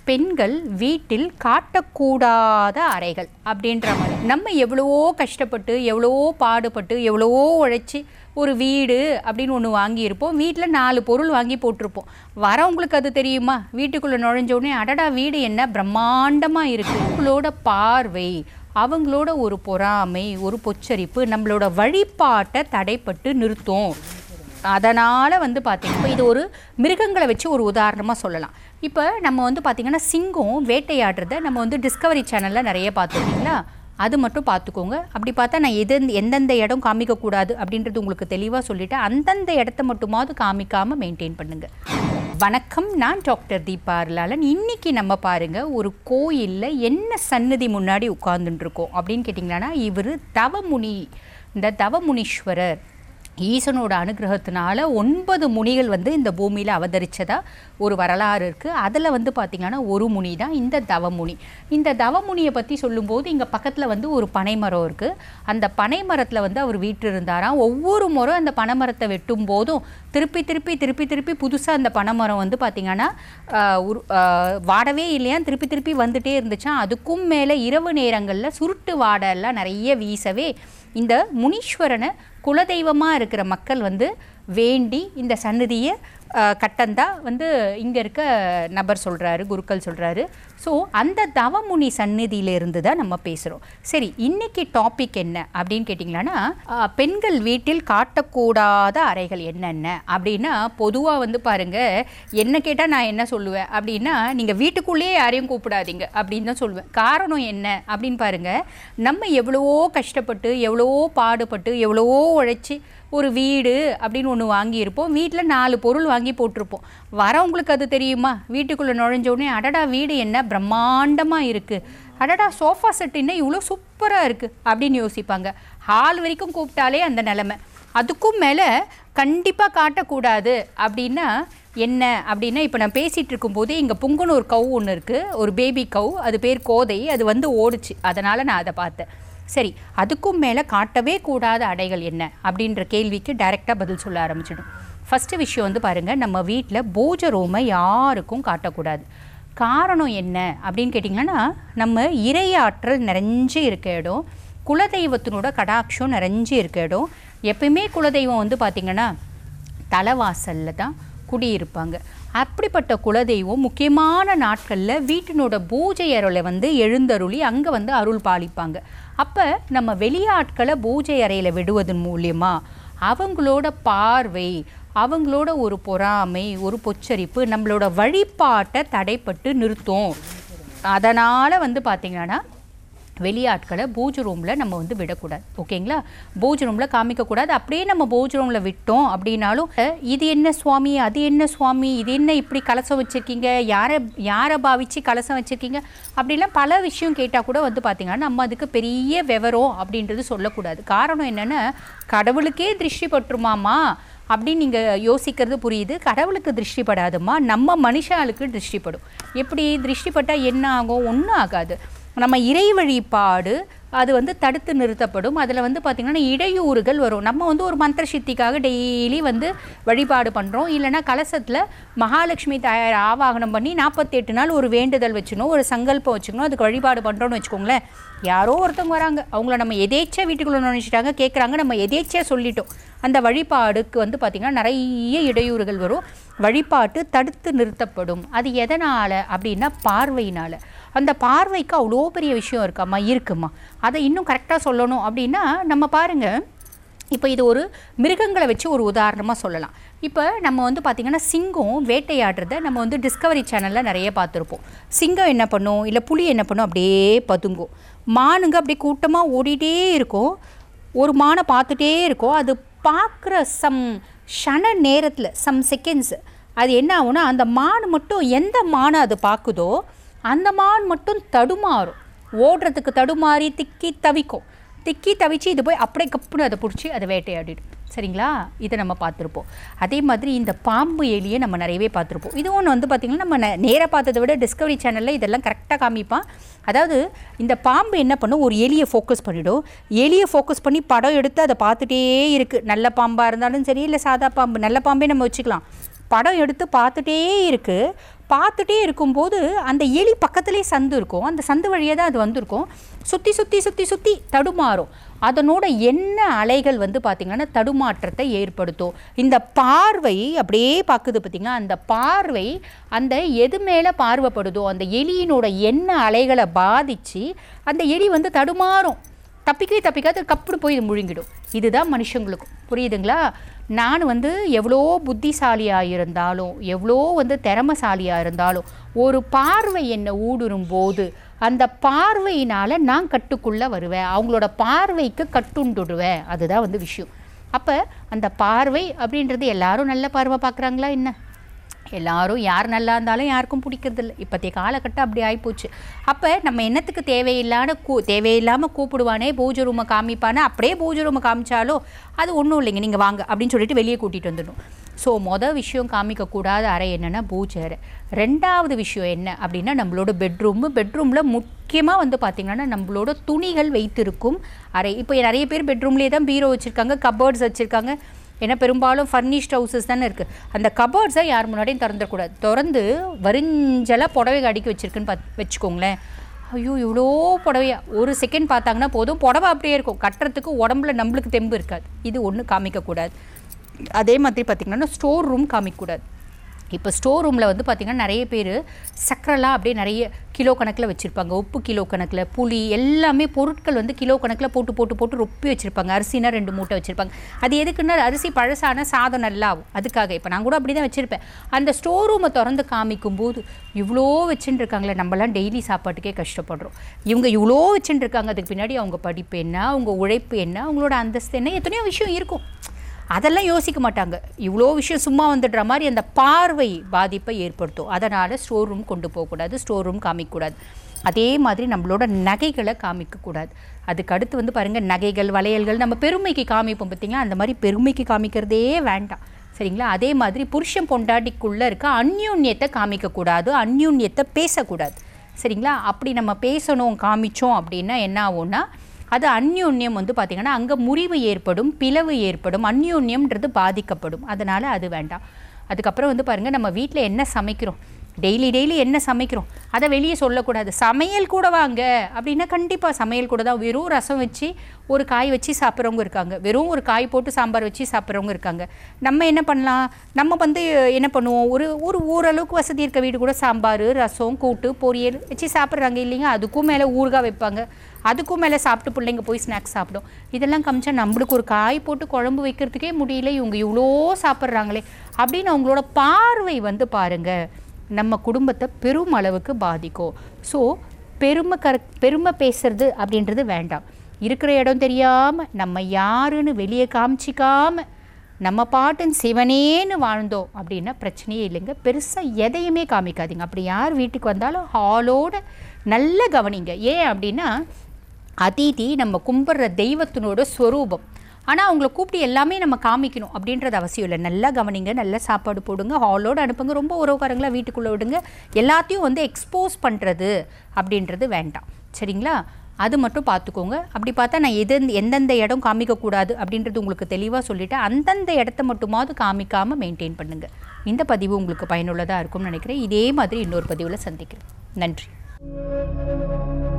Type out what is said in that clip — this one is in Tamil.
பெண்கள் வீட்டில் காட்டக்கூடாத அறைகள் அப்படின்ற மாதிரி நம்ம எவ்வளவோ கஷ்டப்பட்டு எவ்வளவோ பாடுபட்டு எவ்வளவோ உழைச்சி ஒரு வீடு அப்படின்னு ஒன்று வாங்கியிருப்போம் வீட்டில் நாலு பொருள் வாங்கி போட்டிருப்போம் வரவங்களுக்கு அது தெரியுமா வீட்டுக்குள்ளே நுழைஞ்ச உடனே அடடா வீடு என்ன பிரம்மாண்டமாக இருக்குது அவங்களோட பார்வை அவங்களோட ஒரு பொறாமை ஒரு பொச்சரிப்பு நம்மளோட வழிபாட்டை தடைப்பட்டு நிறுத்தும் அதனால் வந்து பார்த்திங்கன்னா இப்போ இது ஒரு மிருகங்களை வச்சு ஒரு உதாரணமாக சொல்லலாம் இப்போ நம்ம வந்து பார்த்திங்கன்னா சிங்கம் வேட்டையாடுறத நம்ம வந்து டிஸ்கவரி சேனலில் நிறைய பார்த்துருக்கீங்களா அது மட்டும் பார்த்துக்கோங்க அப்படி பார்த்தா நான் எது எந்தெந்த இடம் காமிக்கக்கூடாது அப்படின்றது உங்களுக்கு தெளிவாக சொல்லிவிட்டு அந்தந்த இடத்த மட்டுமாவது காமிக்காமல் மெயின்டைன் பண்ணுங்கள் வணக்கம் நான் டாக்டர் தீபா அருளாளன் இன்னைக்கு நம்ம பாருங்க ஒரு கோயிலில் என்ன சன்னதி முன்னாடி உட்கார்ந்துட்டு இருக்கோம் அப்படின்னு கேட்டிங்கன்னா இவர் தவமுனி இந்த தவமுனீஸ்வரர் ஈசனோட அனுகிரகத்தினால ஒன்பது முனிகள் வந்து இந்த பூமியில் அவதரிச்சதா ஒரு வரலாறு இருக்குது அதில் வந்து பார்த்திங்கன்னா ஒரு முனி தான் இந்த தவமுனி இந்த தவமுனியை பற்றி சொல்லும்போது இங்கே பக்கத்தில் வந்து ஒரு பனைமரம் இருக்குது அந்த பனைமரத்தில் வந்து அவர் வீட்டு இருந்தாராம் ஒவ்வொரு முறை அந்த பனைமரத்தை வெட்டும் போதும் திருப்பி திருப்பி திருப்பி திருப்பி புதுசாக அந்த பனைமரம் வந்து பார்த்திங்கன்னா ஆஹ், உரு ஆஹ், வாடவே இல்லையா திருப்பி திருப்பி வந்துட்டே இருந்துச்சாம் அதுக்கும் மேலே இரவு நேரங்களில் சுருட்டு வாடை எல்லாம் நிறைய வீசவே இந்த முனீஸ்வரனை குலதெய்வமாக இருக்கிற மக்கள் வந்து வேண்டி இந்த சன்னதியை கட்டந்தா வந்து இங்கே இருக்க நபர் சொல்கிறாரு குருக்கள் சொல்கிறாரு ஸோ அந்த தவமுனி சந்நிதியிலிருந்து தான் நம்ம பேசுகிறோம் சரி இன்னைக்கு டாபிக் என்ன அப்படின்னு கேட்டிங்கன்னா ஆஹ், பெண்கள் வீட்டில் காட்டக்கூடாத அறைகள் என்னென்ன அப்படின்னா பொதுவாக வந்து பாருங்கள் என்ன கேட்டால் நான் என்ன சொல்லுவேன் அப்படின்னா நீங்கள் வீட்டுக்குள்ளேயே யாரையும் கூப்பிடாதீங்க அப்படின்னு தான் சொல்லுவேன் காரணம் என்ன அப்படின்னு பாருங்கள் நம்ம எவ்வளவோ கஷ்டப்பட்டு எவ்வளவோ பாடுபட்டு எவ்வளவோ உழைச்சி ஒரு வீடு அப்படின்னு ஒன்று வாங்கியிருப்போம் வீட்டில் நாலு பொருள் வாங்கி போட்டிருப்போம் வரவங்களுக்கு அது தெரியுமா வீட்டுக்குள்ளே நுழைஞ்ச உடனே அடடா வீடு என்ன பிரம்மாண்டமாக இருக்குது அடடா சோஃபா செட் என்ன இவ்வளோ சூப்பராக இருக்குது அப்படின்னு யோசிப்பாங்க ஹால் வரைக்கும் கூப்பிட்டாலே அந்த நிலமை அதுக்கும் மேலே கண்டிப்பாக காட்டக்கூடாது அப்படின்னா என்ன அப்படின்னா இப்போ நான் பேசிகிட்டு இருக்கும்போது இங்கே புங்குனூர் கவு ஒன்று இருக்குது ஒரு பேபி கவு அது பேர் கோதை அது வந்து ஓடுச்சு அதனால் நான் அதை பார்த்தேன் சரி அதுக்கும் மேலே காட்டவே கூடாத அடைகள் என்ன அப்படின்ற கேள்விக்கு டைரெக்டாக பதில் சொல்ல ஆரம்பிச்சிடும் ஃபஸ்ட்டு விஷயம் வந்து பாருங்கள் நம்ம வீட்டில் பூஜ ரூமை யாருக்கும் காட்டக்கூடாது காரணம் என்ன அப்படின்னு கேட்டிங்கன்னா நம்ம இறையாற்றல் நிறைஞ்சு இருக்க இடம் குலதெய்வத்தினோட கடாட்சம் நிறைஞ்சு இருக்க இடம் எப்பயுமே குலதெய்வம் வந்து பார்த்திங்கன்னா தலைவாசலில் தான் குடியிருப்பாங்க அப்படிப்பட்ட குலதெய்வம் முக்கியமான நாட்களில் வீட்டினோட பூஜை அறையில் வந்து எழுந்தருளி அங்கே வந்து அருள் பாலிப்பாங்க அப்போ நம்ம வெளியாட்களை பூஜை அறையில் விடுவதன் மூலியமா அவங்களோட பார்வை அவங்களோட ஒரு பொறாமை ஒரு பொச்சரிப்பு நம்மளோட வழிபாட்டை தடைப்பட்டு நிறுத்தும் அதனால் வந்து பார்த்திங்கன்னா வெளியாட்களை பூஜ் ரூமில் நம்ம வந்து விடக்கூடாது ஓகேங்களா பூஜ் ரூமில் காமிக்கக்கூடாது அப்படியே நம்ம பூஜ் ரூமில் விட்டோம் அப்படின்னாலும் அஹ், இது என்ன சுவாமி அது என்ன சுவாமி இது என்ன இப்படி கலசம் வச்சுருக்கீங்க யாரை யாரை பாவிச்சு கலசம் வச்சுருக்கீங்க அப்படிலாம் பல விஷயம் கேட்டால் கூட வந்து பார்த்திங்கன்னா நம்ம அதுக்கு பெரிய விவரம் அப்படின்றது சொல்லக்கூடாது காரணம் என்னென்னா கடவுளுக்கே திருஷ்டி பட்டுருமாமா அப்படின்னு நீங்கள் யோசிக்கிறது புரியுது கடவுளுக்கு திருஷ்டிப்படாதுமா நம்ம மனுஷாளுக்கு திருஷ்டிப்படும் எப்படி திருஷ்டிப்பட்டால் என்ன ஆகும் ஒன்றும் ஆகாது நம்ம இறை வழிபாடு அது வந்து தடுத்து நிறுத்தப்படும் அதில் வந்து பார்த்திங்கன்னா இடையூறுகள் வரும் நம்ம வந்து ஒரு மந்திர சித்திக்காக டெய்லி வந்து வழிபாடு பண்ணுறோம் இல்லைன்னா கலசத்தில் மகாலட்சுமி தாயார் ஆவாகனம் பண்ணி நாற்பத்தெட்டு நாள் ஒரு வேண்டுதல் வச்சுக்கணும் ஒரு சங்கல்பம் வச்சுக்கணும் அதுக்கு வழிபாடு பண்ணுறோன்னு வச்சுக்கோங்களேன் யாரோ ஒருத்தவங்க வராங்க அவங்கள நம்ம எதேச்சா வீட்டுக்குள்ளே நுழைச்சிட்டாங்க கேட்குறாங்க நம்ம எதேச்சியாக சொல்லிட்டோம் அந்த வழிபாடுக்கு வந்து பார்த்திங்கன்னா நிறைய இடையூறுகள் வரும் வழிபாட்டு தடுத்து நிறுத்தப்படும் அது எதனால் அப்படின்னா பார்வையினால் அந்த பார்வைக்கு அவ்வளோ பெரிய விஷயம் இருக்காம்மா இருக்குமா அதை இன்னும் கரெக்டாக சொல்லணும் அப்படின்னா நம்ம பாருங்கள் இப்போ இது ஒரு மிருகங்களை வச்சு ஒரு உதாரணமாக சொல்லலாம் இப்போ நம்ம வந்து பார்த்திங்கன்னா சிங்கம் வேட்டையாடுறத நம்ம வந்து டிஸ்கவரி சேனலில் நிறைய பார்த்துருப்போம் சிங்கம் என்ன பண்ணும் இல்லை புலி என்ன பண்ணும் அப்படியே பதுங்கும் மானுங்க அப்படியே கூட்டமாக ஓடிட்டே இருக்கும் ஒரு மானை பார்த்துட்டே இருக்கும் அது பார்க்குற சம் ஷன நேரத்தில் சம் செகண்ட்ஸ் அது என்ன ஆகும்னா அந்த மான் மட்டும் எந்த மானை அது பார்க்குதோ அந்த மான் மட்டும் தடுமாறும் ஓடுறதுக்கு தடுமாறி திக்கி தவிக்கும் திக்கி தவிச்சு இது போய் அப்படியே கப்புன்னு அதை பிடிச்சி அதை வேட்டையாடிடும் சரிங்களா இதை நம்ம பார்த்துருப்போம் அதே மாதிரி இந்த பாம்பு எலியை நம்ம நிறையவே பார்த்துருப்போம் இது ஒன்று வந்து பார்த்திங்கன்னா நம்ம நே- நேரா பார்த்ததை விட டிஸ்கவரி சேனலில் இதெல்லாம் கரெக்டாக காமிப்பான் அதாவது இந்த பாம்பு என்ன பண்ணும் ஒரு எலியை ஃபோக்கஸ் பண்ணிடும் எலியை ஃபோக்கஸ் பண்ணி படம் எடுத்து அதை பார்த்துட்டே இருக்குது நல்ல பாம்பாக இருந்தாலும் சரி இல்லை சாதா பாம்பு நல்ல பாம்பே நம்ம வச்சுக்கலாம் படம் எடுத்து பார்த்துட்டே இருக்குது பார்த்துட்டே இருக்கும்போது அந்த எலி பக்கத்துலேயே சந்து இருக்கும் அந்த சந்து வழியாக தான் அது வந்திருக்கும் சுற்றி சுற்றி சுற்றி சுற்றி தடுமாறும் அதனோட என்ன அலைகள் வந்து பார்த்திங்கன்னா தடுமாற்றத்தை ஏற்படுத்தும் இந்த பார்வை அப்படியே பார்க்குது பார்த்திங்கன்னா அந்த பார்வை அந்த எது மேலே பார்வைப்படுதோ அந்த எலியினோட என்ன அலைகளை பாதித்து அந்த எலி வந்து தடுமாறும் தப்பிக்கவே தப்பிக்காது கப்புனு போய் இது முழுங்கிடும் இதுதான் மனுஷங்களுக்கும் புரியுதுங்களா நான் வந்து எவ்வளோ புத்திசாலியாக இருந்தாலும் எவ்வளோ வந்து திறமசாலியாக இருந்தாலும் ஒரு பார்வை என்னை ஊடுருவும் போது அந்த பார்வையினால் நான் கட்டுக்குள்ளே வருவேன் அவங்களோட பார்வைக்கு கட்டுண்டுடுவேன் அதுதான் வந்து விஷயம் அப்போ அந்த பார்வை அப்படின்றது எல்லாரும் நல்ல பார்வை பார்க்குறாங்களா என்ன எல்லாரும் யார் நல்லா இருந்தாலும் யாருக்கும் பிடிக்கிறதில்ல இப்போத்தைய காலகட்டம் அப்படி ஆகிப்போச்சு அப்போ நம்ம என்னத்துக்கு தேவையில்லாத கூ தேவையில்லாமல் கூப்பிடுவானே பூஜை ரூமை காமிப்பானே அப்படியே பூஜை ரூமை காமிச்சாலோ அது ஒன்றும் இல்லைங்க நீங்கள் வாங்க அப்படின்னு சொல்லிட்டு வெளியே கூட்டிகிட்டு வந்துடணும் ஸோ மொதல் விஷயம் காமிக்கக்கூடாத அறை என்னென்னா பூஜை அறை ரெண்டாவது விஷயம் என்ன அப்படின்னா நம்மளோட பெட்ரூமு பெட்ரூமில் முக்கியமாக வந்து பார்த்திங்கன்னா நம்மளோட துணிகள் வைத்திருக்கும் அறை இப்போ நிறைய பேர் பெட்ரூம்லேயே தான் பீரோ வச்சுருக்காங்க கபர்ட்ஸ் வச்சுருக்காங்க ஏன்னா பெரும்பாலும் ஃபர்னிஷ்ட் ஹவுசஸ் தானே இருக்குது அந்த கபர்ட்ஸை யார் முன்னாடியும் திறந்துடக்கூடாது திறந்து வரிஞ்சலாக புடவை அடுக்கி வச்சுருக்குன்னு பார்த்து வச்சுக்கோங்களேன் ஐயோ இவ்வளோ புடவையா ஒரு செகண்ட் பார்த்தாங்கன்னா போதும் புடவை அப்படியே இருக்கும் கட்டுறதுக்கு உடம்புல நம்மளுக்கு தெம்பு இருக்காது இது ஒன்று காமிக்கக்கூடாது அதே மாதிரி பார்த்திங்கன்னா ஸ்டோர் ரூம் காமிக்கக்கூடாது இப்போ ஸ்டோர் ரூமில் வந்து பார்த்திங்கன்னா நிறைய பேர் சக்கரைலாம் அப்படியே நிறைய கிலோ கணக்கில் வச்சுருப்பாங்க உப்பு கிலோ கணக்கில் புளி எல்லாமே பொருட்கள் வந்து கிலோ கணக்கில் போட்டு போட்டு போட்டு ரொப்பி வச்சுருப்பாங்க அரிசினா ரெண்டு மூட்டை வச்சுருப்பாங்க அது எதுக்குன்னா அரிசி பழசான சாதம் நல்லா ஆகும் அதுக்காக இப்போ நான் கூட அப்படி தான் வச்சுருப்பேன் அந்த ஸ்டோர் ரூமை திறந்து காமிக்கும் போது இவ்வளோ வச்சுட்டு இருக்காங்களே நம்மலாம் டெய்லி சாப்பாட்டுக்கே கஷ்டப்படுறோம் இவங்க இவ்வளோ வச்சுட்டு இருக்காங்க அதுக்கு பின்னாடி அவங்க படிப்பு என்ன அவங்க உழைப்பு என்ன அவங்களோட அந்தஸ்து என்ன எத்தனையோ விஷயம் இருக்கும் அதெல்லாம் யோசிக்க மாட்டாங்க இவ்வளோ விஷயம் சும்மா வந்துடுற மாதிரி அந்த பார்வை பாதிப்பை ஏற்படுத்தும் அதனால் ஸ்டோர் ரூம் கொண்டு போகக்கூடாது ஸ்டோர் ரூம் காமிக்கக்கூடாது அதே மாதிரி நம்மளோட நகைகளை காமிக்கக்கூடாது அதுக்கு அடுத்து வந்து பாருங்கள் நகைகள் வளையல்கள் நம்ம பெருமைக்கு காமிப்போம் பார்த்தீங்களா அந்த மாதிரி பெருமைக்கு காமிக்கிறதே வேண்டாம் சரிங்களா அதே மாதிரி புருஷன் பொண்டாட்டிக்குள்ளே இருக்க அந்யூன்யத்தை காமிக்கக்கூடாது அந்யூன்யத்தை பேசக்கூடாது சரிங்களா அப்படி நம்ம பேசணும் காமிச்சோம் அப்படின்னா என்ன ஆகும்னா அது அந்யோன்யம் வந்து பார்த்திங்கன்னா அங்கே முறிவு ஏற்படும் பிளவு ஏற்படும் அந்யோன்யம்ன்றது பாதிக்கப்படும் அதனால் அது வேண்டாம் அதுக்கப்புறம் வந்து பாருங்கள் நம்ம வீட்டில் என்ன சமைக்கிறோம் டெய்லி டெய்லி என்ன சமைக்கிறோம் அதை வெளியே சொல்லக்கூடாது சமையல் கூட வாங்க அப்படின்னா கண்டிப்பாக சமையல் கூட தான் வெறும் ரசம் வச்சு ஒரு காய் வச்சு சாப்பிட்றவங்க இருக்காங்க வெறும் ஒரு காய் போட்டு சாம்பார் வச்சு சாப்பிட்றவங்க இருக்காங்க நம்ம என்ன பண்ணலாம் நம்ம வந்து என்ன பண்ணுவோம் ஒரு ஒரு ஓரளவுக்கு வசதி இருக்க வீடு கூட சாம்பார் ரசம் கூட்டு பொரியல் வச்சு சாப்பிட்றாங்க இல்லைங்க அதுக்கும் மேலே ஊறுகாய் வைப்பாங்க அதுக்கும் மேலே சாப்பிட்டு பிள்ளைங்க போய் ஸ்நாக்ஸ் சாப்பிடும் இதெல்லாம் காமிச்சா நம்மளுக்கு ஒரு காய் போட்டு குழம்பு வைக்கிறதுக்கே முடியல இவங்க இவ்வளோ சாப்பிட்றாங்களே அப்படின்னு அவங்களோட பார்வை வந்து பாருங்கள் நம்ம குடும்பத்தை பெரும் அளவுக்கு பாதிக்கும் ஸோ பெருமை கர பெருமை பேசுறது அப்படின்றது வேண்டாம் இருக்கிற இடம் தெரியாமல் நம்ம யாருன்னு வெளியே காமிச்சிக்காம நம்ம பாட்டுன்னு சிவனேன்னு வாழ்ந்தோம் அப்படின்னா பிரச்சனையே இல்லைங்க பெருசாக எதையுமே காமிக்காதீங்க அப்படி யார் வீட்டுக்கு வந்தாலும் ஹாலோட நல்ல கவனிங்க ஏன் அப்படின்னா அதிதி நம்ம கும்பிட்ற தெய்வத்தினோட ஸ்வரூபம் ஆனால் அவங்கள கூப்பிட்டு எல்லாமே நம்ம காமிக்கணும் அப்படின்றது அவசியம் இல்லை நல்லா கவனிங்க நல்ல சாப்பாடு போடுங்க ஹாலோடு அனுப்புங்க ரொம்ப உறவுக்காரங்களா வீட்டுக்குள்ளே விடுங்க எல்லாத்தையும் வந்து எக்ஸ்போஸ் பண்ணுறது அப்படின்றது வேண்டாம் சரிங்களா அது மட்டும் பார்த்துக்கோங்க அப்படி பார்த்தா நான் எது எந்தெந்த இடம் காமிக்கக்கூடாது அப்படின்றது உங்களுக்கு தெளிவாக சொல்லிவிட்டு அந்தந்த இடத்த மட்டுமாவது காமிக்காமல் மெயின்டைன் பண்ணுங்கள் இந்த பதிவு உங்களுக்கு பயனுள்ளதாக இருக்கும்னு நினைக்கிறேன் இதே மாதிரி இன்னொரு பதிவில் சந்திக்கிறேன் நன்றி